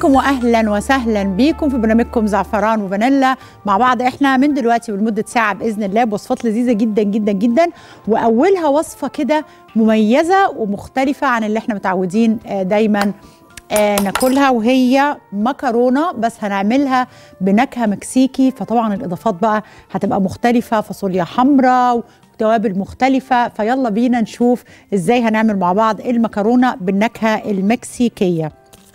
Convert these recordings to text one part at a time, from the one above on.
بيكم واهلا وسهلا بيكم في برنامجكم زعفران وفانيلا مع بعض احنا من دلوقتي ولمده ساعه باذن الله بوصفات لذيذه جدا جدا جدا واولها وصفه كده مميزه ومختلفه عن اللي احنا متعودين آه، دايما آه، ناكلها وهي مكرونه بس هنعملها بنكهه مكسيكي فطبعا الاضافات بقى هتبقى مختلفه فاصوليا حمراء توابل مختلفة فيلا بينا نشوف ازاي هنعمل مع بعض المكرونة بالنكهة المكسيكية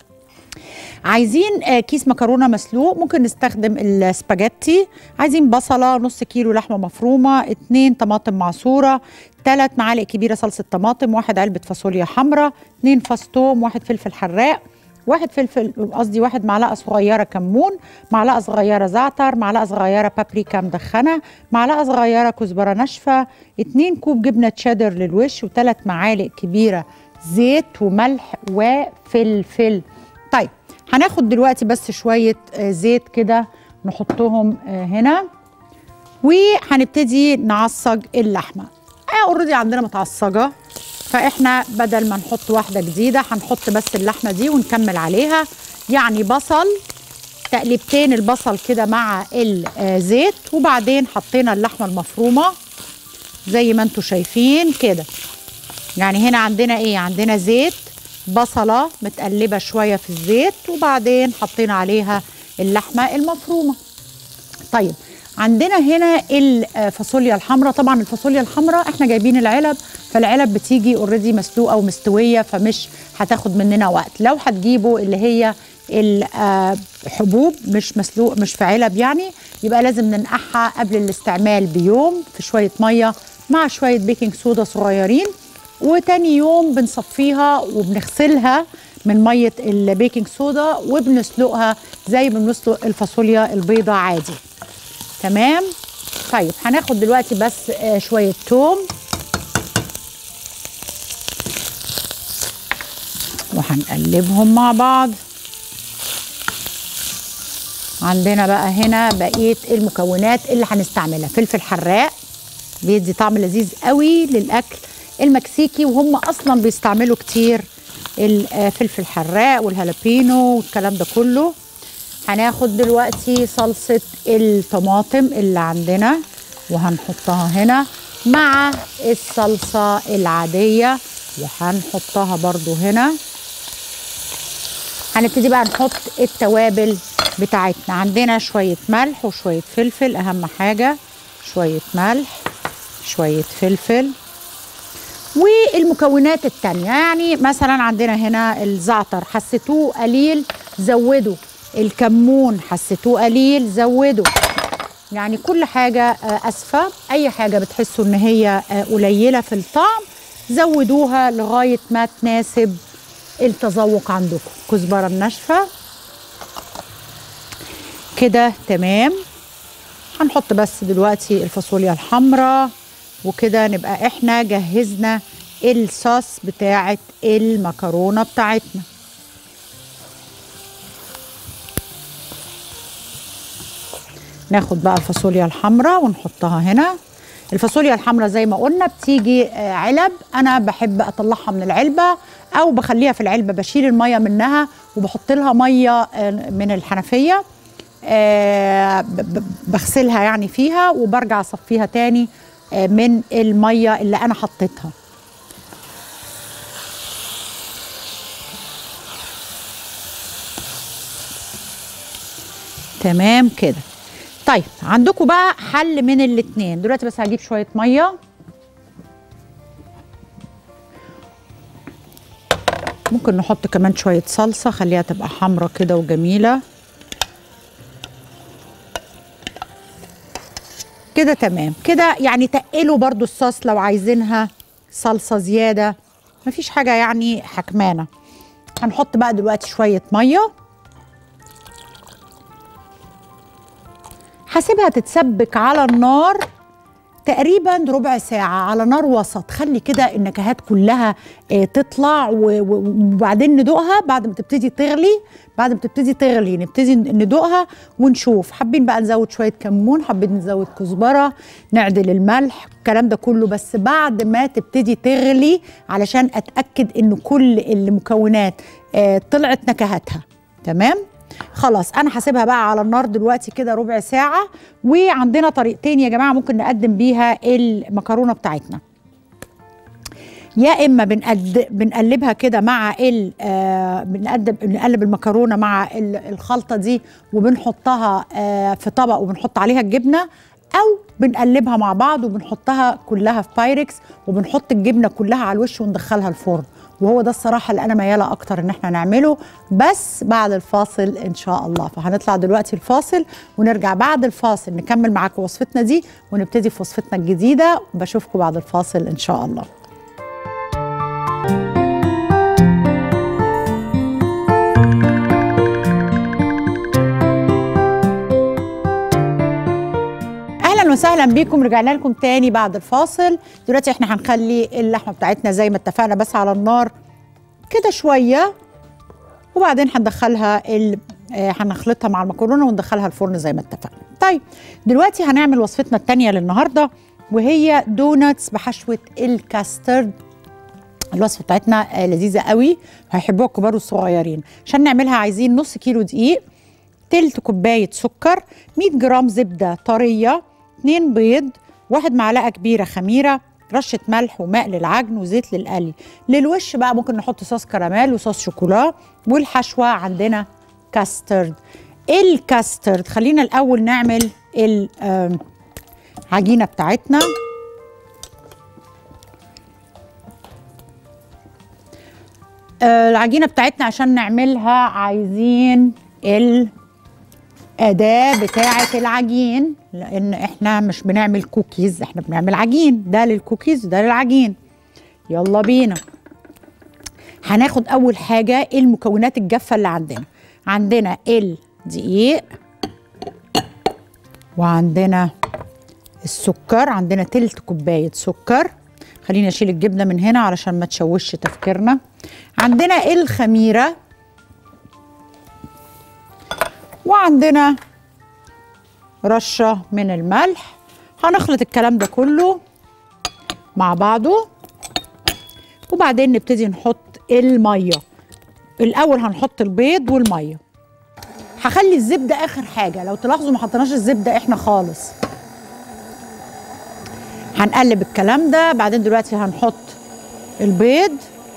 عايزين آه، كيس مكرونه مسلوق ممكن نستخدم السباجيتي عايزين بصله نص كيلو لحمه مفرومه اتنين طماطم معصوره ثلاث معالق كبيره صلصه طماطم واحد علبه فاصوليا حمراء اتنين فاص توم واحد فلفل حراق واحد فلفل قصدي واحد معلقه صغيره كمون معلقه صغيره زعتر معلقه صغيره بابريكا مدخنه معلقه صغيره كزبره ناشفه اتنين كوب جبنه تشيدر للوش وثلاث معالق كبيره زيت وملح وفلفل طيب هناخد دلوقتي بس شويه آه، زيت كده نحطهم آه، هنا وهنبتدي نعصج اللحمه اوريدي عندنا متعصجه فاحنا بدل ما نحط واحده جديده هنحط بس اللحمه دي ونكمل عليها يعني بصل تقليبتين البصل كده مع الزيت وبعدين حطينا اللحمه المفرومه زي ما انتم شايفين كده يعني هنا عندنا ايه عندنا زيت بصله متقلبه شويه في الزيت وبعدين حطينا عليها اللحمه المفرومه طيب عندنا هنا الفاصوليا الحمراء طبعا الفاصوليا الحمراء احنا جايبين العلب فالعلب بتيجي اوريدي مسلوقه ومستويه فمش هتاخد مننا وقت لو هتجيبوا اللي هي الحبوب مش مسلوق مش في علب يعني يبقى لازم ننقعها قبل الاستعمال بيوم في شويه ميه مع شويه بيكنج صودا صغيرين وتاني يوم بنصفيها وبنغسلها من ميه البيكنج صودا وبنسلقها زي ما بنسلق الفاصوليا البيضاء عادي تمام طيب هناخد دلوقتي بس آه، شويه توم وهنقلبهم مع بعض عندنا بقى هنا بقيه المكونات اللي هنستعملها فلفل حراق بيدي طعم لذيذ قوي للاكل المكسيكي وهم اصلا بيستعملوا كتير الفلفل الحراق والهالابينو والكلام ده كله هناخد دلوقتي صلصة الطماطم اللي عندنا وهنحطها هنا مع الصلصة العادية وهنحطها برضو هنا هنبتدي بقى نحط التوابل بتاعتنا عندنا شوية ملح وشوية فلفل أهم حاجة شوية ملح شوية فلفل والمكونات التانية يعني مثلا عندنا هنا الزعتر حسيتوه قليل زودوا الكمون حسيتوه قليل زودوا يعني كل حاجة آه، أسفة أي حاجة بتحسوا إن هي آه، قليلة في الطعم زودوها لغاية ما تناسب التذوق عندكم كزبرة الناشفة كده تمام هنحط بس دلوقتي الفاصوليا الحمراء وكده نبقى احنا جهزنا الصوص بتاعه المكرونه بتاعتنا ناخد بقى الفاصوليا الحمراء ونحطها هنا الفاصوليا الحمراء زي ما قلنا بتيجي آه، علب انا بحب اطلعها من العلبه او بخليها في العلبه بشيل الميه منها وبحط لها ميه آه، من الحنفيه آه، ب- ب- بغسلها يعني فيها وبرجع اصفيها تاني آه، من الميه اللي انا حطيتها تمام كده طيب عندكم بقى حل من الاتنين دلوقتي بس هجيب شويه ميه ممكن نحط كمان شويه صلصه خليها تبقى حمرا كده وجميله كده تمام كده يعني تقلوا برضو الصوص لو عايزينها صلصه زياده مفيش حاجه يعني حكمانه هنحط بقى دلوقتي شويه ميه هسيبها تتسبك على النار تقريبا ربع ساعة على نار وسط خلي كده النكهات كلها آه، تطلع و- و- وبعدين ندوقها بعد ما تبتدي تغلي بعد ما تبتدي تغلي نبتدي ندوقها ونشوف حابين بقى نزود شوية كمون حابين نزود كزبرة نعدل الملح الكلام ده كله بس بعد ما تبتدي تغلي علشان اتأكد ان كل المكونات آه، طلعت نكهاتها تمام خلاص انا هسيبها بقى على النار دلوقتي كده ربع ساعه وعندنا طريقتين يا جماعه ممكن نقدم بيها المكرونه بتاعتنا يا اما بنقد... بنقلبها كده مع ال آه بنقدم بنقلب المكرونه مع ال- الخلطه دي وبنحطها آه في طبق وبنحط عليها الجبنه او بنقلبها مع بعض وبنحطها كلها في بايركس وبنحط الجبنه كلها على الوش وندخلها الفرن وهو ده الصراحه اللي انا مياله اكتر ان احنا نعمله بس بعد الفاصل ان شاء الله فهنطلع دلوقتي الفاصل ونرجع بعد الفاصل نكمل معاكم وصفتنا دي ونبتدي في وصفتنا الجديده بشوفكم بعد الفاصل ان شاء الله اهلا وسهلا بيكم رجعنا لكم تاني بعد الفاصل دلوقتي احنا هنخلي اللحمه بتاعتنا زي ما اتفقنا بس على النار كده شويه وبعدين هندخلها ال آه، هنخلطها مع المكرونه وندخلها الفرن زي ما اتفقنا طيب دلوقتي هنعمل وصفتنا التانية للنهارده وهي دوناتس بحشوه الكاسترد الوصفه بتاعتنا آه، لذيذه قوي هيحبوها الكبار والصغيرين عشان نعملها عايزين نص كيلو دقيق تلت كوبايه سكر 100 جرام زبده طريه 2 بيض واحد معلقه كبيره خميره رشه ملح وماء للعجن وزيت للقلي للوش بقى ممكن نحط صوص كراميل وصوص شوكولا والحشوه عندنا كاسترد الكاسترد خلينا الاول نعمل العجينه بتاعتنا آه، العجينه بتاعتنا عشان نعملها عايزين الاداه بتاعه العجين لان احنا مش بنعمل كوكيز احنا بنعمل عجين ده للكوكيز ده للعجين يلا بينا هناخد اول حاجه المكونات الجافه اللي عندنا عندنا الدقيق وعندنا السكر عندنا تلت كوبايه سكر خليني اشيل الجبنه من هنا علشان ما تشوش تفكيرنا عندنا الخميره وعندنا رشه من الملح هنخلط الكلام ده كله مع بعضه وبعدين نبتدي نحط الميه الاول هنحط البيض والميه هخلي الزبده اخر حاجه لو تلاحظوا ما حطيناش الزبده احنا خالص هنقلب الكلام ده بعدين دلوقتي هنحط البيض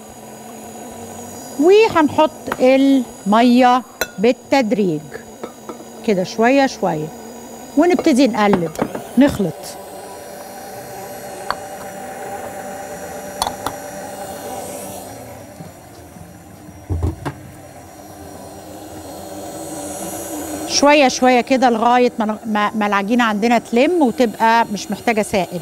وهنحط الميه بالتدريج كده شويه شويه ونبتدي نقلب نخلط شويه شويه كده لغايه ما ما ما العجينه عندنا تلم وتبقى مش محتاجه سائل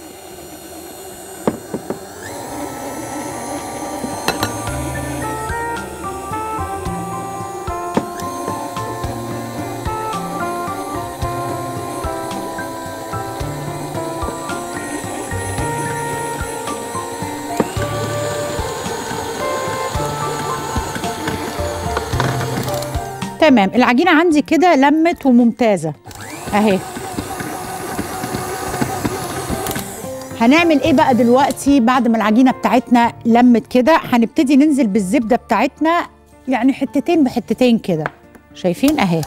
تمام العجينه عندي كده لمت وممتازه اهي هنعمل ايه بقى دلوقتي بعد ما العجينه بتاعتنا لمت كده هنبتدي ننزل بالزبده بتاعتنا يعني حتتين بحتتين كده شايفين اهي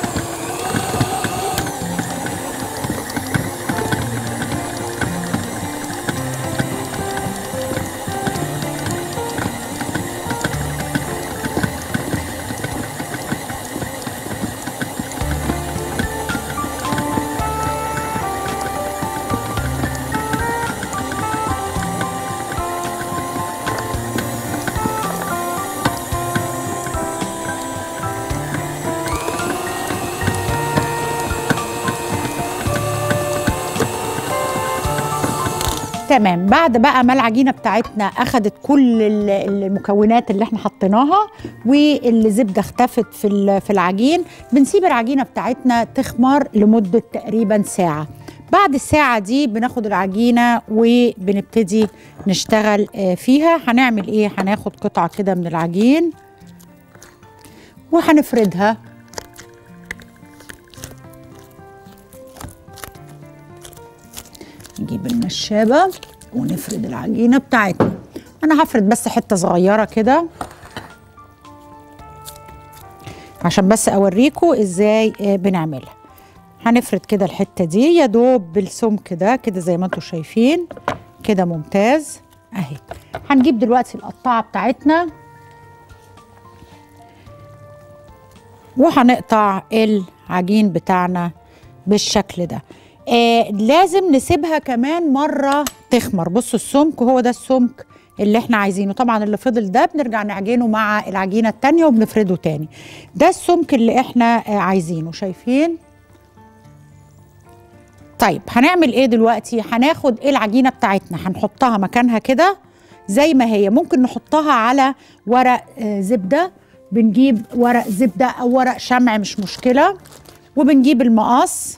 تمام بعد بقى ما العجينه بتاعتنا اخدت كل ال- المكونات اللي احنا حطيناها والزبده اختفت في ال- في العجين بنسيب العجينه بتاعتنا تخمر لمده تقريبا ساعه بعد الساعة دي بناخد العجينة وبنبتدي نشتغل آه، فيها هنعمل ايه هناخد قطعة كده من العجين وهنفردها نجيب المشابة ونفرد العجينة بتاعتنا أنا هفرد بس حتة صغيرة كده عشان بس اوريكم ازاي آه، بنعملها هنفرد كده الحته دي يا دوب بالسمك ده كده زي ما انتم شايفين كده ممتاز اهي هنجيب دلوقتي القطاعه بتاعتنا وهنقطع العجين بتاعنا بالشكل ده آه لازم نسيبها كمان مرة تخمر بصوا السمك هو ده السمك اللي احنا عايزينه طبعا اللي فضل ده بنرجع نعجنه مع العجينة التانية وبنفرده تاني ده السمك اللي احنا آه عايزينه شايفين طيب هنعمل ايه دلوقتي هناخد ايه العجينة بتاعتنا هنحطها مكانها كده زي ما هي ممكن نحطها على ورق آه زبدة بنجيب ورق زبدة أو ورق شمع مش مشكلة وبنجيب المقص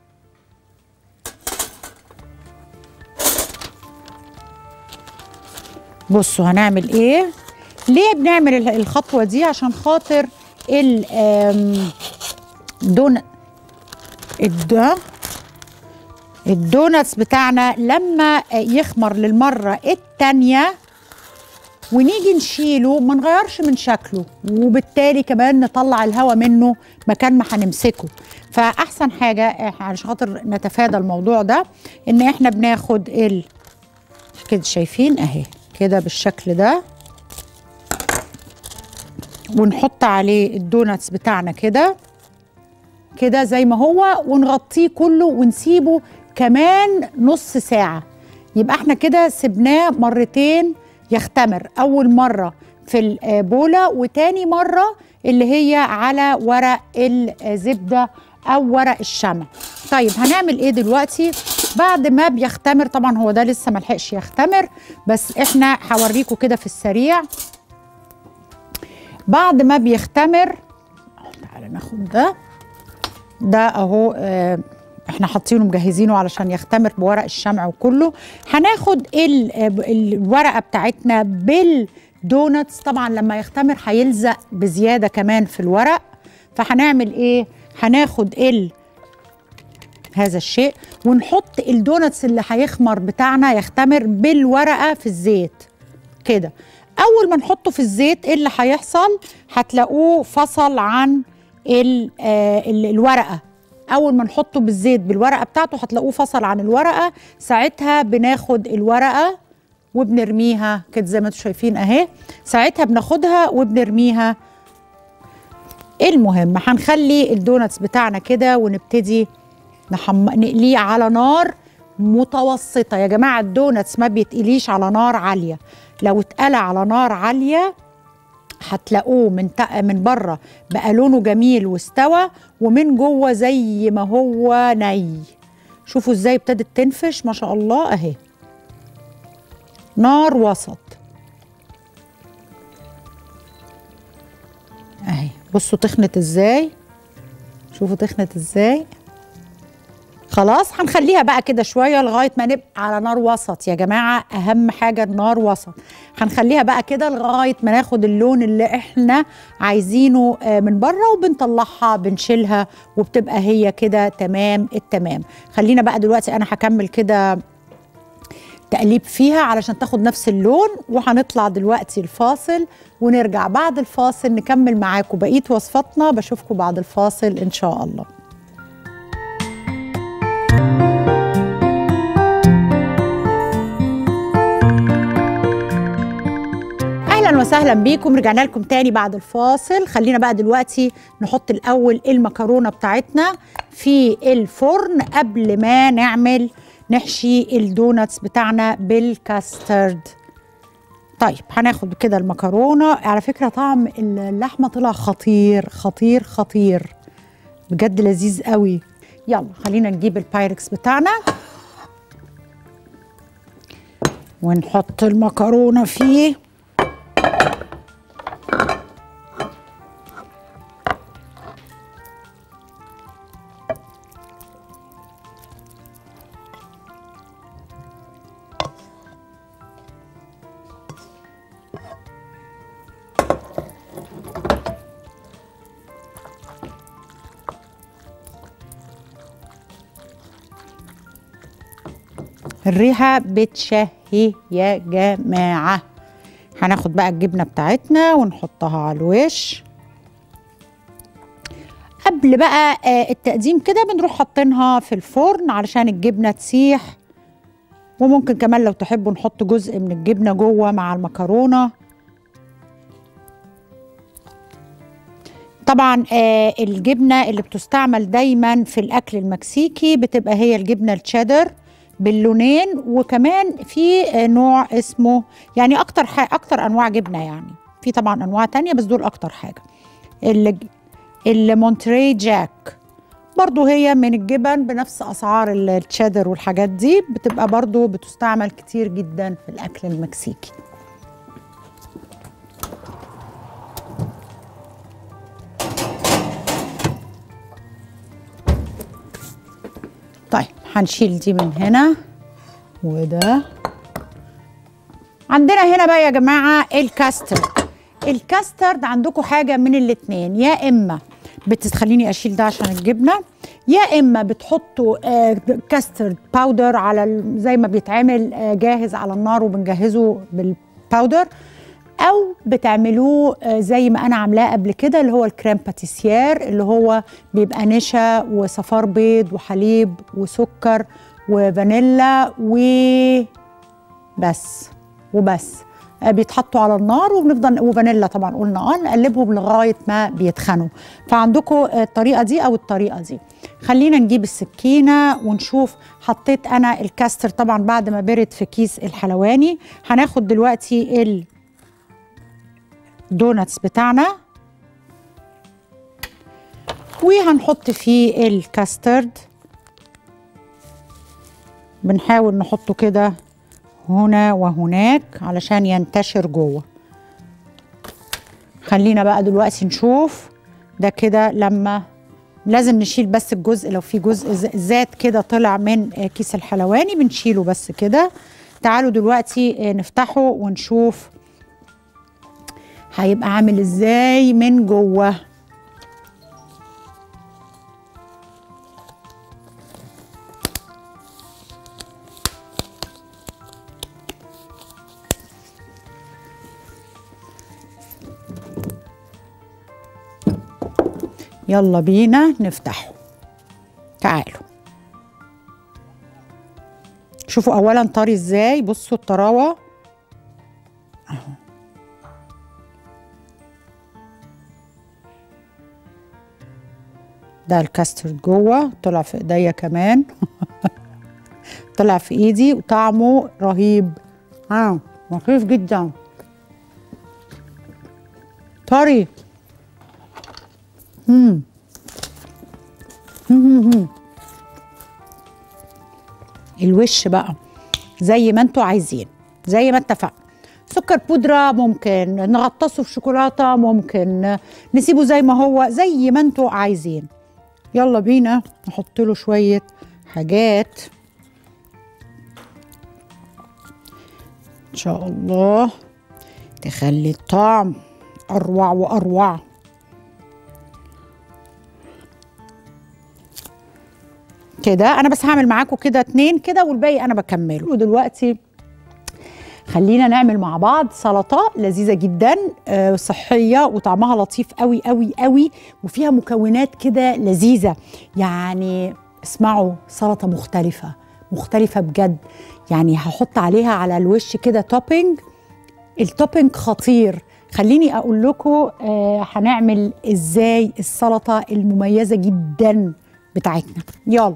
بصوا هنعمل ايه ليه بنعمل ال- الخطوة دي عشان خاطر ال آم، دون الد الدوناتس بتاعنا لما يخمر للمرة التانية ونيجي نشيله ما نغيرش من شكله وبالتالي كمان نطلع الهواء منه مكان ما هنمسكه فاحسن حاجه إح- عشان خاطر نتفادى الموضوع ده ان احنا بناخد ال كده شايفين اهي كده بالشكل ده ونحط عليه الدوناتس بتاعنا كده كده زي ما هو ونغطيه كله ونسيبه كمان نص ساعة يبقى احنا كده سبناه مرتين يختمر أول مرة في البولة وتاني مرة اللي هي على ورق الزبدة أو ورق الشمع طيب هنعمل ايه دلوقتي بعد ما بيختمر طبعا هو ده لسه ملحقش يختمر بس احنا هوريكم كده في السريع بعد ما بيختمر تعالى ناخد ده ده اهو آه، احنا حاطينه مجهزينه علشان يختمر بورق الشمع وكله هناخد ال- آه، الورقه بتاعتنا بالدوناتس طبعا لما يختمر هيلزق بزياده كمان في الورق فهنعمل ايه هناخد ال هذا الشيء ونحط الدوناتس اللي هيخمر بتاعنا يختمر بالورقه في الزيت كده اول ما نحطه في الزيت ايه اللي هيحصل هتلاقوه فصل عن ال آه ال الورقه اول ما نحطه بالزيت بالورقه بتاعته هتلاقوه فصل عن الورقه ساعتها بناخد الورقه وبنرميها كده زي ما انتم شايفين اهي ساعتها بناخدها وبنرميها المهم هنخلي الدوناتس بتاعنا كده ونبتدي نحم... نقليه على نار متوسطة يا جماعة الدوناتس ما بيتقليش على نار عالية لو اتقلى على نار عالية هتلاقوه من تق... من بره بقى لونه جميل واستوى ومن جوه زي ما هو ني شوفوا ازاي ابتدت تنفش ما شاء الله اهي نار وسط اهي بصوا تخنت ازاي شوفوا تخنت ازاي خلاص هنخليها بقى كده شويه لغايه ما نبقى على نار وسط يا جماعه اهم حاجه النار وسط هنخليها بقى كده لغايه ما ناخد اللون اللي احنا عايزينه آه، من بره وبنطلعها بنشيلها وبتبقى هي كده تمام التمام خلينا بقى دلوقتي انا هكمل كده تقليب فيها علشان تاخد نفس اللون وهنطلع دلوقتي الفاصل ونرجع بعد الفاصل نكمل معاكم بقيه وصفاتنا بشوفكم بعد الفاصل ان شاء الله اهلا وسهلا بيكم رجعنا لكم تاني بعد الفاصل خلينا بقى دلوقتي نحط الاول المكرونه بتاعتنا في الفرن قبل ما نعمل نحشي الدوناتس بتاعنا بالكاسترد طيب هناخد كده المكرونه على فكره طعم اللحمه طلع خطير خطير خطير بجد لذيذ قوي يلا خلينا نجيب البايركس بتاعنا ونحط المكرونه فيه الريحة بتشهي يا جماعة هناخد بقى الجبنة بتاعتنا ونحطها على الوش قبل بقى آه، التقديم كده بنروح حاطينها في الفرن علشان الجبنه تسيح وممكن كمان لو تحبوا نحط جزء من الجبنه جوه مع المكرونه طبعا آه الجبنه اللي بتستعمل دايما في الاكل المكسيكي بتبقى هي الجبنه التشيدر باللونين وكمان في آه نوع اسمه يعني اكتر ح- اكتر انواع جبنه يعني في طبعا انواع تانية بس دول اكتر حاجه اللي المونتري جاك برضو هي من الجبن بنفس اسعار ال- التشيدر والحاجات دي بتبقى برضو بتستعمل كتير جدا في الاكل المكسيكي طيب هنشيل دي من هنا وده عندنا هنا بقى يا جماعه الكاسترد الكاسترد عندكم حاجه من الاتنين يا اما بتخليني اشيل ده عشان الجبنه يا اما بتحطوا آه، كاسترد باودر على ال- زي ما بيتعمل آه، جاهز على النار وبنجهزه بالباودر او بتعملوه آه، زي ما انا عاملاه قبل كده اللي هو الكريم باتيسير اللي هو بيبقى نشا وصفار بيض وحليب وسكر وفانيلا وبس وبس آه، بيتحطوا على النار وبنفضل وفانيلا طبعا قلنا اه نقلبهم لغايه ما بيتخنوا فعندكم آه، الطريقه دي او الطريقه دي خلينا نجيب السكينه ونشوف حطيت انا الكاستر طبعا بعد ما برد في كيس الحلواني هناخد دلوقتي ال دوناتس بتاعنا وهنحط فيه الكاسترد بنحاول نحطه كده هنا وهناك علشان ينتشر جوه خلينا بقى دلوقتي نشوف ده كده لما لازم نشيل بس الجزء لو في جزء ز- زاد كده طلع من آه، كيس الحلواني بنشيله بس كده تعالوا دلوقتي آه، نفتحه ونشوف هيبقى عامل ازاي من جوه يلا بينا نفتحه تعالوا شوفوا اولا طري ازاي بصوا الطراوه ده الكاسترد جوه طلع في ايديا كمان طلع في ايدي وطعمه رهيب اه لطيف جدا طري مم. مم، مم. الوش بقى زي ما انتوا عايزين زي ما اتفقنا سكر بودرة ممكن نغطسه في شوكولاتة ممكن نسيبه زي ما هو زي ما انتوا عايزين يلا بينا نحط له شوية حاجات ان شاء الله تخلي الطعم اروع واروع كده انا بس هعمل معاكم كده اتنين كده والباقي انا بكمله ودلوقتي خلينا نعمل مع بعض سلطه لذيذه جدا آه، صحيه وطعمها لطيف قوي قوي قوي وفيها مكونات كده لذيذه يعني اسمعوا سلطه مختلفه مختلفه بجد يعني هحط عليها على الوش كده توبينج التوبينج خطير خليني اقول لكم آه هنعمل ازاي السلطه المميزه جدا بتاعتنا يلا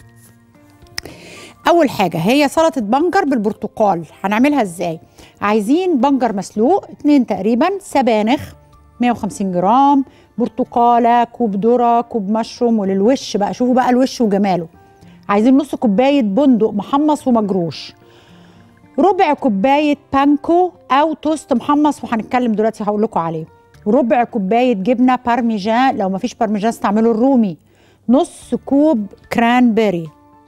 اول حاجه هي سلطه بنجر بالبرتقال هنعملها ازاي عايزين بنجر مسلوق اتنين تقريبا سبانخ 150 جرام برتقاله كوب ذره كوب مشروم وللوش بقى شوفوا بقى الوش وجماله عايزين نص كوبايه بندق محمص ومجروش ربع كوبايه بانكو او توست محمص وهنتكلم دلوقتي هقول لكم عليه ربع كوبايه جبنه بارميجان لو ما فيش بارميجان استعملوا الرومي نص كوب كرانبيري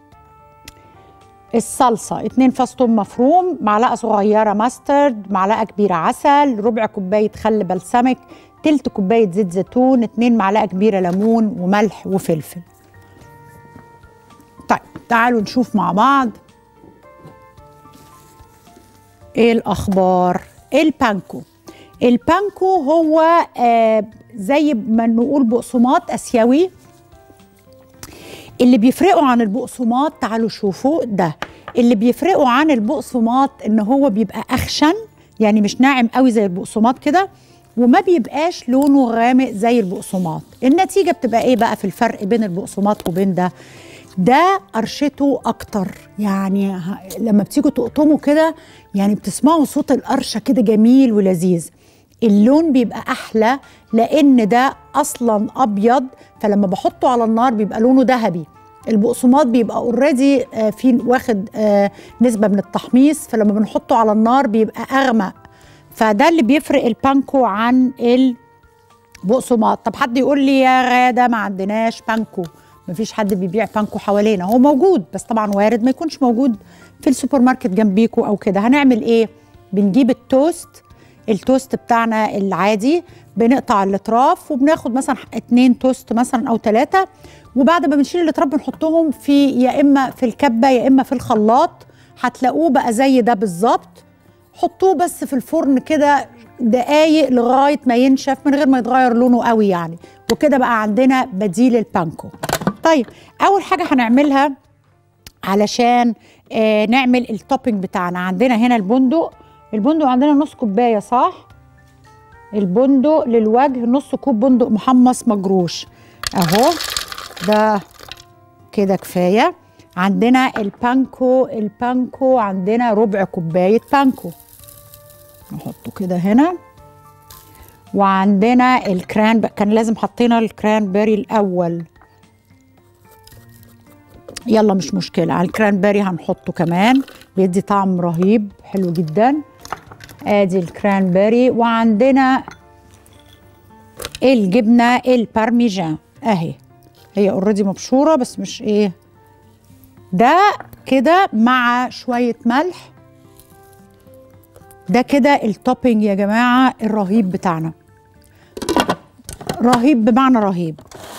الصلصة اتنين فص ثوم مفروم معلقة صغيرة ماسترد معلقة كبيرة عسل ربع كوباية خل بلسمك تلت كوباية زيت زيتون اتنين معلقة كبيرة ليمون وملح وفلفل طيب تعالوا نشوف مع بعض ايه الاخبار البانكو البانكو هو آه زي ما نقول بقسماط اسيوي اللي بيفرقوا عن البقسماط تعالوا شوفوا ده اللي بيفرقوا عن البقسماط ان هو بيبقى اخشن يعني مش ناعم قوي زي البقسماط كده وما بيبقاش لونه غامق زي البقسماط النتيجه بتبقى ايه بقى في الفرق بين البقسماط وبين ده ده قرشته اكتر يعني ه- لما بتيجوا تقطموا كده يعني بتسمعوا صوت القرشه كده جميل ولذيذ اللون بيبقى احلى لان ده اصلا ابيض فلما بحطه على النار بيبقى لونه ذهبي البقسماط بيبقى اوريدي في واخد آه، نسبه من التحميص فلما بنحطه على النار بيبقى اغمق فده اللي بيفرق البانكو عن البقسماط طب حد يقول لي يا غاده ما عندناش بانكو مفيش حد بيبيع بانكو حوالينا هو موجود بس طبعا وارد ما يكونش موجود في السوبر ماركت جنبيكو او كده هنعمل ايه بنجيب التوست التوست بتاعنا العادي بنقطع الاطراف وبناخد مثلا اتنين توست مثلا او ثلاثه وبعد ما بنشيل الاطراف بنحطهم في يا اما في الكبه يا اما في الخلاط هتلاقوه بقى زي ده بالظبط حطوه بس في الفرن كده دقايق لغايه ما ينشف من غير ما يتغير لونه قوي يعني وكده بقى عندنا بديل البانكو طيب اول حاجه هنعملها علشان آه نعمل التوبينج بتاعنا عندنا هنا البندق البندق عندنا نص كوبايه صح البندق للوجه نص كوب بندق محمص مجروش اهو ده كده كفايه عندنا البانكو البانكو عندنا ربع كوبايه بانكو نحطه كده هنا وعندنا الكران كان لازم حطينا الكران بيري الاول يلا مش مشكله على الكران بيري هنحطه كمان بيدي طعم رهيب حلو جدا ادي الكران بيري وعندنا الجبنه البارميجان اهي هي اوريدي مبشوره بس مش ايه ده كده مع شويه ملح ده كده التوبينج يا جماعه الرهيب بتاعنا رهيب بمعنى رهيب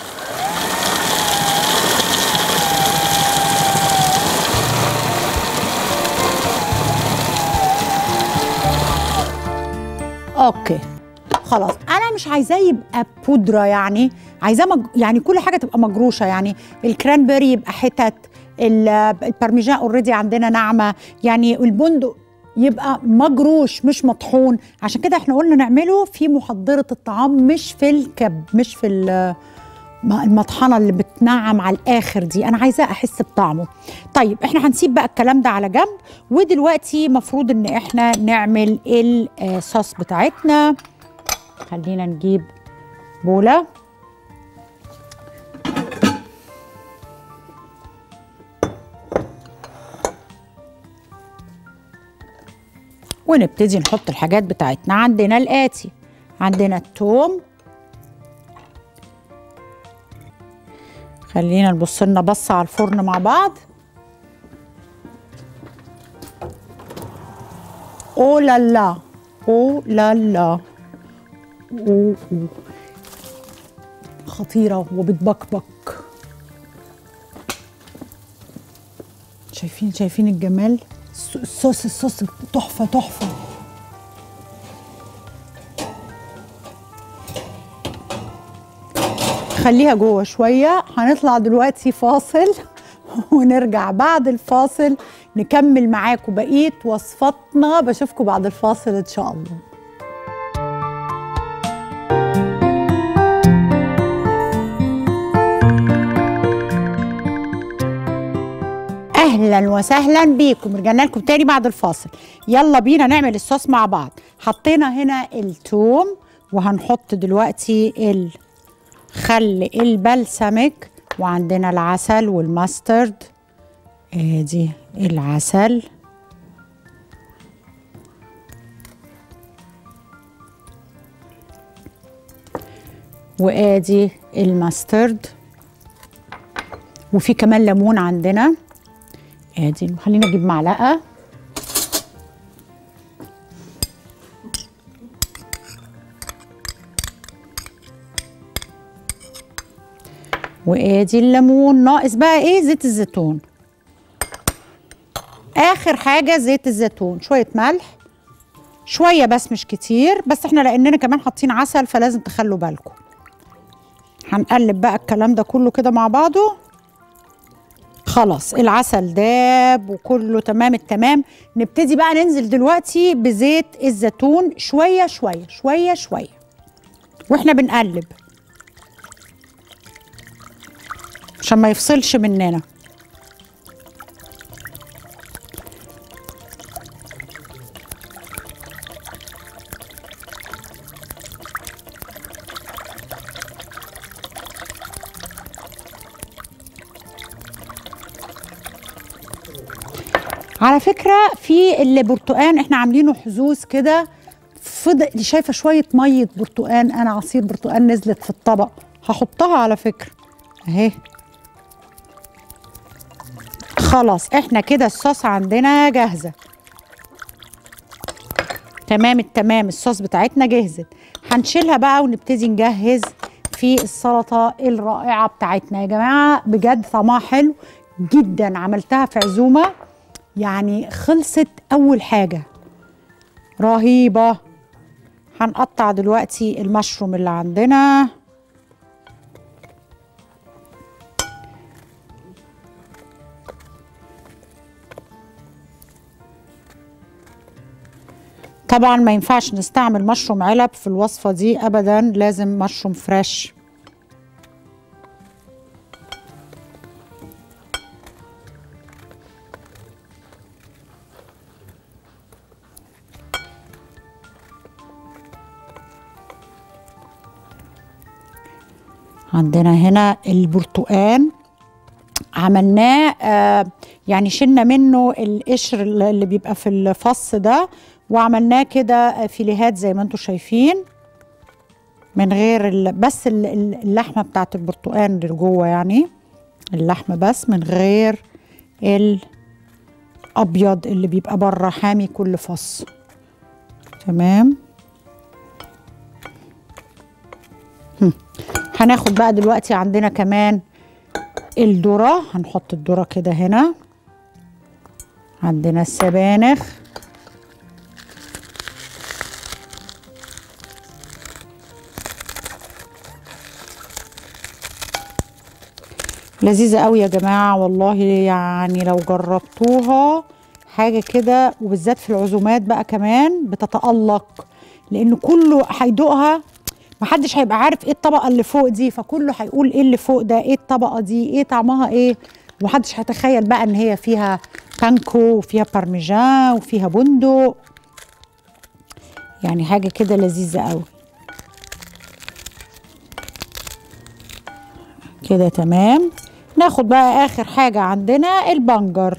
اوكي خلاص انا مش عايزاه يبقى بودره يعني عايزاه مج... يعني كل حاجه تبقى مجروشه يعني الكرانبري يبقى حتت ال- البارميجان اوريدي عندنا ناعمه يعني البندق يبقى مجروش مش مطحون عشان كده احنا قلنا نعمله في محضره الطعام مش في الكب مش في ال- ما- المطحنه اللي بتنعم على الاخر دي انا عايزاه احس بطعمه طيب احنا هنسيب بقى الكلام ده على جنب ودلوقتي مفروض ان احنا نعمل الصوص بتاعتنا خلينا نجيب بوله ونبتدي نحط الحاجات بتاعتنا عندنا الآتي عندنا التوم خلينا نبص لنا بصة على الفرن مع بعض او لا لا او لا لا أوه أوه. خطيرة وبتبكبك شايفين شايفين الجمال الص- الصوص الصوص تحفة تحفة خليها جوه شوية هنطلع دلوقتي فاصل ونرجع بعد الفاصل نكمل معاكم بقية وصفاتنا بشوفكم بعد الفاصل إن شاء الله اهلا وسهلا بيكم رجعنا لكم تاني بعد الفاصل يلا بينا نعمل الصوص مع بعض حطينا هنا الثوم وهنحط دلوقتي الخل البلسمك وعندنا العسل والماسترد ادي العسل وادي الماسترد وفي كمان ليمون عندنا ادي خلينا نجيب معلقه وادي الليمون ناقص بقى ايه زيت الزيتون اخر حاجه زيت الزيتون شويه ملح شويه بس مش كتير بس احنا لاننا كمان حاطين عسل فلازم تخلوا بالكم هنقلب بقى الكلام ده كله كده مع بعضه خلاص العسل داب وكله تمام التمام نبتدي بقى ننزل دلوقتي بزيت الزيتون شويه شويه شويه شويه واحنا بنقلب عشان ما يفصلش مننا على فكرة في البرتقان احنا عاملينه حزوز كده فضل شايفة شوية مية برتقان انا عصير برتقان نزلت في الطبق هحطها على فكرة اهي خلاص احنا كده الصوص عندنا جاهزة تمام التمام الصوص بتاعتنا جهزت هنشيلها بقى ونبتدي نجهز في السلطة الرائعة بتاعتنا يا جماعة بجد طعمها حلو جدا عملتها في عزومة يعني خلصت أول حاجة رهيبة هنقطع دلوقتي المشروم اللي عندنا طبعا ما ينفعش نستعمل مشروم علب في الوصفة دي أبدا لازم مشروم فريش عندنا هنا البرتقان عملناه آه يعني شلنا منه القشر اللي بيبقى في الفص ده وعملناه كده فيليهات زي ما انتم شايفين من غير ال- بس ال- ال- اللحمه بتاعت البرتقان اللي جوه يعني اللحمه بس من غير الابيض اللي بيبقى بره حامي كل فص تمام هم. هناخد بقى دلوقتي عندنا كمان الذره هنحط الذره كده هنا عندنا السبانخ لذيذة قوي يا جماعة والله يعني لو جربتوها حاجة كده وبالذات في العزومات بقى كمان بتتألق لأن كله هيدوقها محدش هيبقى عارف ايه الطبقة اللي فوق دي فكله هيقول ايه اللي فوق ده ايه الطبقة دي ايه طعمها ايه ومحدش هيتخيل بقى ان هي فيها بانكو وفيها بارميجان وفيها بندق يعني حاجة كده لذيذة قوي كده تمام ناخد بقى اخر حاجة عندنا البنجر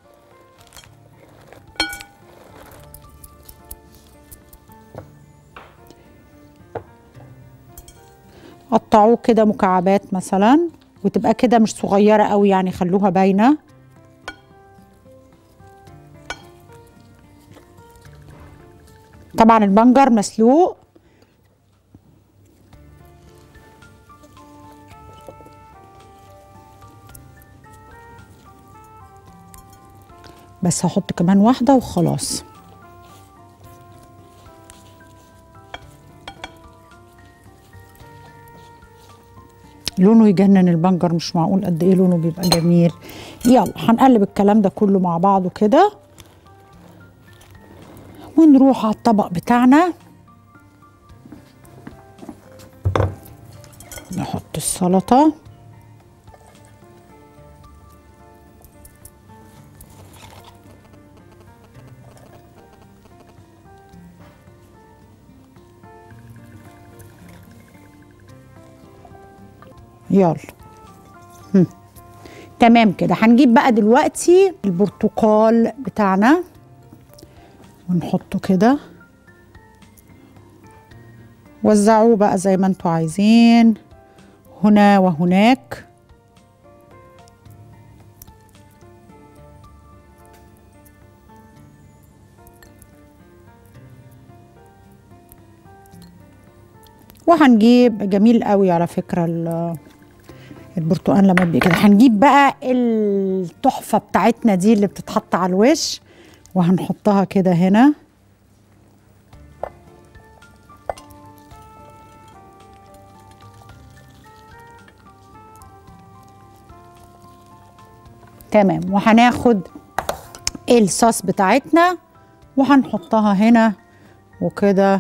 قطعوه كده مكعبات مثلا وتبقى كده مش صغيرة قوي يعني خلوها باينة طبعا البنجر مسلوق بس هحط كمان واحدة وخلاص لونه يجنن البنجر مش معقول قد ايه لونه بيبقى جميل يلا هنقلب الكلام ده كله مع بعضه كده ونروح على الطبق بتاعنا نحط السلطه يلا هم. تمام كده هنجيب بقى دلوقتي البرتقال بتاعنا ونحطه كده وزعوه بقى زي ما انتوا عايزين هنا وهناك وهنجيب جميل قوي على فكرة ال- البرتقال لما بيجي كده هنجيب بقى التحفة بتاعتنا دي اللي بتتحط على الوش وهنحطها كده هنا تمام وهناخد الصوص بتاعتنا وهنحطها هنا وكده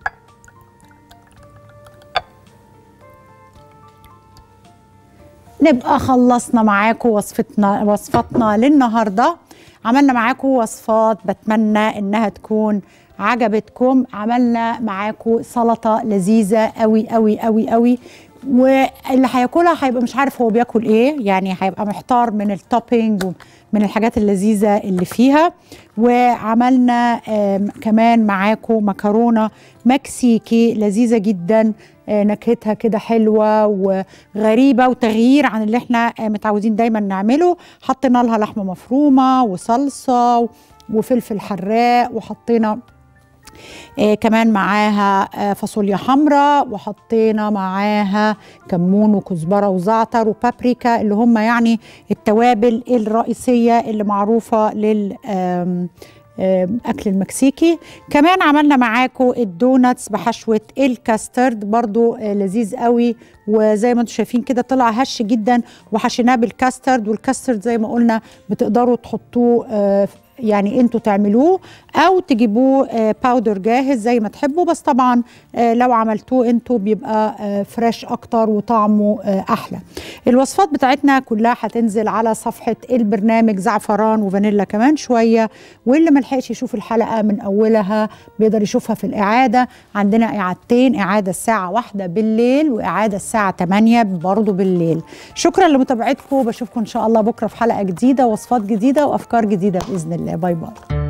نبقى خلصنا معاكم وصفتنا وصفتنا للنهارده عملنا معاكم وصفات بتمنى انها تكون عجبتكم عملنا معاكم سلطه لذيذه قوي قوي قوي قوي واللي هياكلها هيبقى مش عارف هو بياكل ايه يعني هيبقى محتار من التوبينج ومن الحاجات اللذيذه اللي فيها وعملنا آم، كمان معاكم مكرونه مكسيكي لذيذه جدا آه، نكهتها كده حلوه وغريبه وتغيير عن اللي احنا آه، متعودين دايما نعمله حطينا لها لحمه مفرومه وصلصه وفلفل حراق وحطينا آه كمان معاها آه فاصوليا حمراء وحطينا معاها كمون وكزبره وزعتر وبابريكا اللي هم يعني التوابل الرئيسيه اللي معروفه لل آم آم، اكل المكسيكي كمان عملنا معاكم الدوناتس بحشوه الكاسترد برضو آه، لذيذ قوي وزي ما انتم شايفين كده طلع هش جدا وحشيناه بالكاسترد والكاسترد زي ما قلنا بتقدروا تحطوه آه، يعني انتوا تعملوه او تجيبوه آه، باودر جاهز زي ما تحبوا بس طبعا آه، لو عملتوه انتوا بيبقى آه، فريش اكتر وطعمه آه، احلى الوصفات بتاعتنا كلها هتنزل على صفحه البرنامج زعفران وفانيلا كمان شويه واللي ملحقش يشوف الحلقه من اولها بيقدر يشوفها في الاعاده عندنا اعادتين اعاده الساعه واحدة بالليل واعاده الساعه 8 برضه بالليل شكرا لمتابعتكم بشوفكم ان شاء الله بكره في حلقه جديده وصفات جديده وافكار جديده باذن الله باي باي